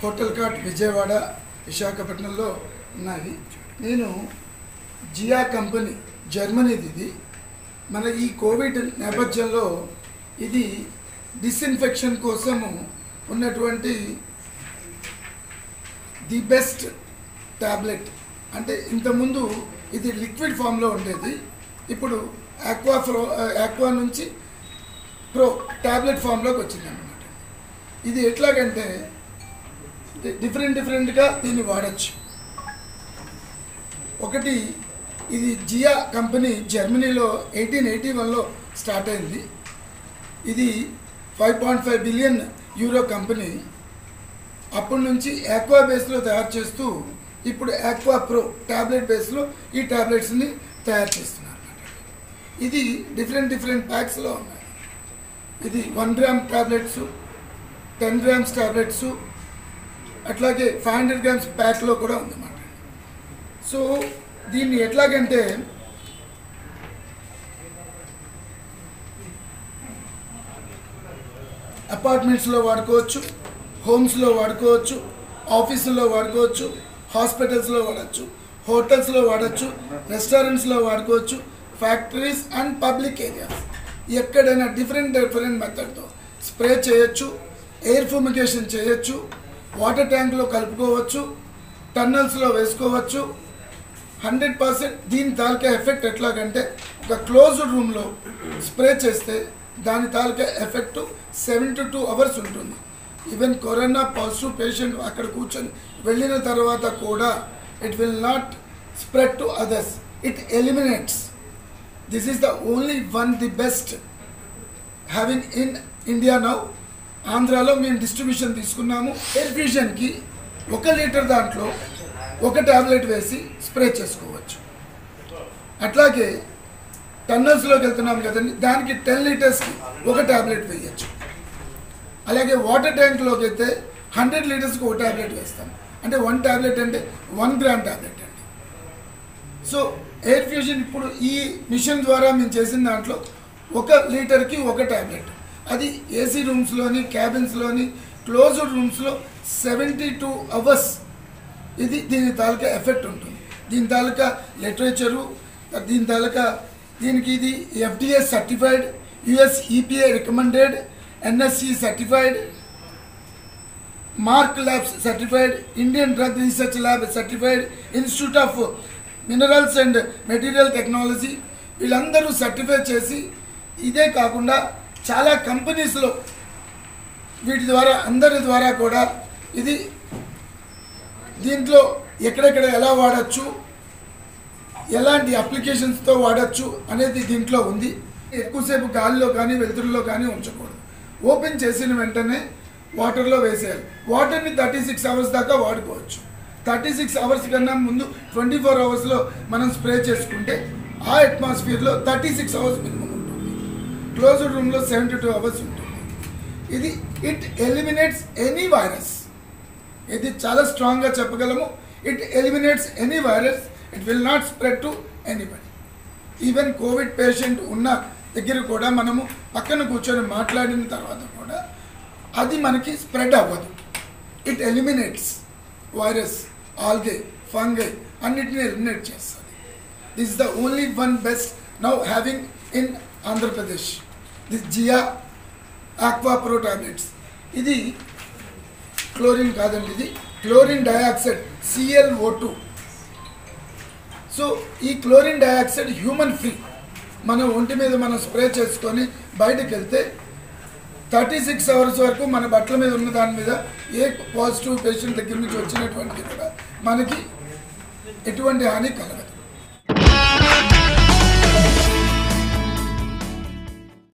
hotel cart Vijayawada విశాఖపట్నంలో ఉన్నాయి నేను జియా కంపెనీ జర్మనీది ఇది మన ఈ కోవిడ్ నేపథ్యంలో ఇది డిస్ఇన్ఫెక్షన్ కోసము ఉన్నటువంటి ది బెస్ట్ ట్యాబ్లెట్ అంటే ఇంతకుముందు ఇది లిక్విడ్ ఫామ్లో ఉండేది ఇప్పుడు ఆక్వా ఫ్రో ఆక్వా నుంచి ప్రో ట్యాబ్లెట్ ఫామ్లోకి వచ్చింది అనమాట ఇది ఎట్లాగంటే డి- డిఫరెంట్ డిఫరెంట్గా దీన్ని వాడచ్చు ఒకటి ఇది జియా కంపెనీ జర్మనీలో ఎయిటీన్ ఎయిటీ వన్లో స్టార్ట్ అయింది ఇది five point five billion euro company అప్పటి నుంచి ఆక్వా బేస్లో తయారు చేస్తూ ఇప్పుడు ఆక్వా ప్రో ట్యాబ్లెట్ బేస్లో ఈ ట్యాబ్లెట్స్ని తయారు చేస్తున్నారు ఇది డిఫరెంట్ డిఫరెంట్ ప్యాక్స్లో ఉన్నాయి ఇది one gram tablets ten grams tablets అట్లాగే ఫైవ్ హండ్రెడ్ గ్రామ్స్ ప్యాక్లో కూడా ఉందన్నమాట సో దీన్ని ఎట్లాగంటే అపార్ట్మెంట్స్లో వాడుకోవచ్చు హోమ్స్లో వాడుకోవచ్చు ఆఫీసుల్లో వాడుకోవచ్చు హాస్పిటల్స్లో వాడచ్చు హోటల్స్లో వాడచ్చు రెస్టారెంట్స్లో వాడుకోవచ్చు ఫ్యాక్టరీస్ అండ్ పబ్లిక్ ఏరియాస్ ఎక్కడైనా డిఫరెంట్ డిఫరెంట్ మెథడ్తో స్ప్రే చేయొచ్చు ఎయిర్ ఫుమిగేషన్ చేయొచ్చు వాటర్ ట్యాంక్లో కలుపుకోవచ్చు టన్నల్స్లో వేసుకోవచ్చు హండ్రెడ్ పర్సెంట్ దీని తాలూకా ఎఫెక్ట్ ఎట్లాగంటే ఒక క్లోజ్డ్ రూమ్లో స్ప్రే చేస్తే దాని తాలూకా effect seven to two hours ఉంటుంది ఈవెన్ కరోనా పాజిటివ్ పేషెంట్ అక్కడ కూర్చొని వెళ్ళిన తర్వాత కూడా it will not spread to others it eliminates this is the only one the best having in India now ఆంధ్రాలో మేము డిస్ట్రిబ్యూషన్ తీసుకున్నాము ఎయిర్ ఫ్యూజన్కి ఒక లీటర్ దాంట్లో ఒక ట్యాబ్లెట్ వేసి స్ప్రే చేసుకోవచ్చు అట్లాగే టన్నల్స్లోకి వెళ్తున్నాం కదండి దానికి టెన్ లీటర్స్కి ఒక ట్యాబ్లెట్ వేయచ్చు అలాగే వాటర్ ట్యాంక్లోకి అయితే హండ్రెడ్ లీటర్స్కి ఒక ట్యాబ్లెట్ వేస్తాం అంటే వన్ ట్యాబ్లెట్ అంటే వన్ గ్రామ్ ట్యాబ్లెట్ అండి సో ఎయిర్ ఫ్యూజన్ ఇప్పుడు ఈ మిషన్ ద్వారా మేము చేసిన దాంట్లో ఒక లీటర్కి ఒక ట్యాబ్లెట్ అది ఏసీ రూమ్స్లోని క్యాబిన్స్లోని క్లోజ్డ్ రూమ్స్లో సెవెంటీ టూ అవర్స్ ఇది దీని తాలూకా ఎఫెక్ట్ ఉంటుంది దీని తాలూకా లిటరేచరు దీని తాలూకా దీనికి ఇది FDA certified US EPA recommended NSC certified mark labs certified Indian drug research lab certified institute of minerals and material technology వీళ్ళందరూ సర్టిఫై చేసి ఇదే కాకుండా చాలా కంపెనీస్లో వీటి ద్వారా అందరి ద్వారా కూడా ఇది దీంట్లో ఎక్కడెక్కడ ఎలా వాడచ్చు ఎలాంటి అప్లికేషన్స్తో వాడచ్చు అనేది దీంట్లో ఉంది ఎక్కువసేపు గాలిలో కానీ వెలుతురులో కానీ ఉంచకూడదు ఓపెన్ చేసిన వెంటనే వాటర్లో వేసేయాలి వాటర్ని థర్టీ సిక్స్ అవర్స్ దాకా వాడుకోవచ్చు థర్టీ సిక్స్ అవర్స్ కన్నా ముందు ట్వంటీ ఫోర్ అవర్స్లో మనం స్ప్రే చేసుకుంటే ఆ అట్మాస్ఫియర్లో థర్టీ సిక్స్ అవర్స్ మినిమం ఉంటుంది క్లోజ్డ్ రూమ్లో సెవెంటీ టూ అవర్స్ ఉంటుంది ఇది ఇట్ ఎలిమినేట్స్ ఎనీ వైరస్ ఇది చాలా స్ట్రాంగ్గా చెప్పగలము it eliminates any virus it will not spread to anybody even COVID patient ఉన్న దగ్గర కూడా మనము పక్కన కూర్చొని మాట్లాడిన తర్వాత కూడా అది మనకి స్ప్రెడ్ అవ్వదు it eliminates virus algae fungi అన్నిటిని ఎలిమినేట్ చేస్తుంది this is the only one best now having in Andhra Pradesh this Jiya aqua pro tablets ఇది క్లోరిన్ కాదండి ఇది chlorine dioxide CLO two so ఈ క్లోరిన్ డయాక్సైడ్ హ్యూమన్ ఫ్రీ మన ఒంటి మీద మనం స్ప్రే చేసుకొని బయటకు వెళ్తే థర్టీ సిక్స్ అవర్స్ వరకు మన బట్టల మీద ఉన్న దాని మీద ఏ పాజిటివ్ పేషెంట్ దగ్గర నుంచి వచ్చినటువంటిది కూడా మనకి ఎటువంటి హాని కలగదు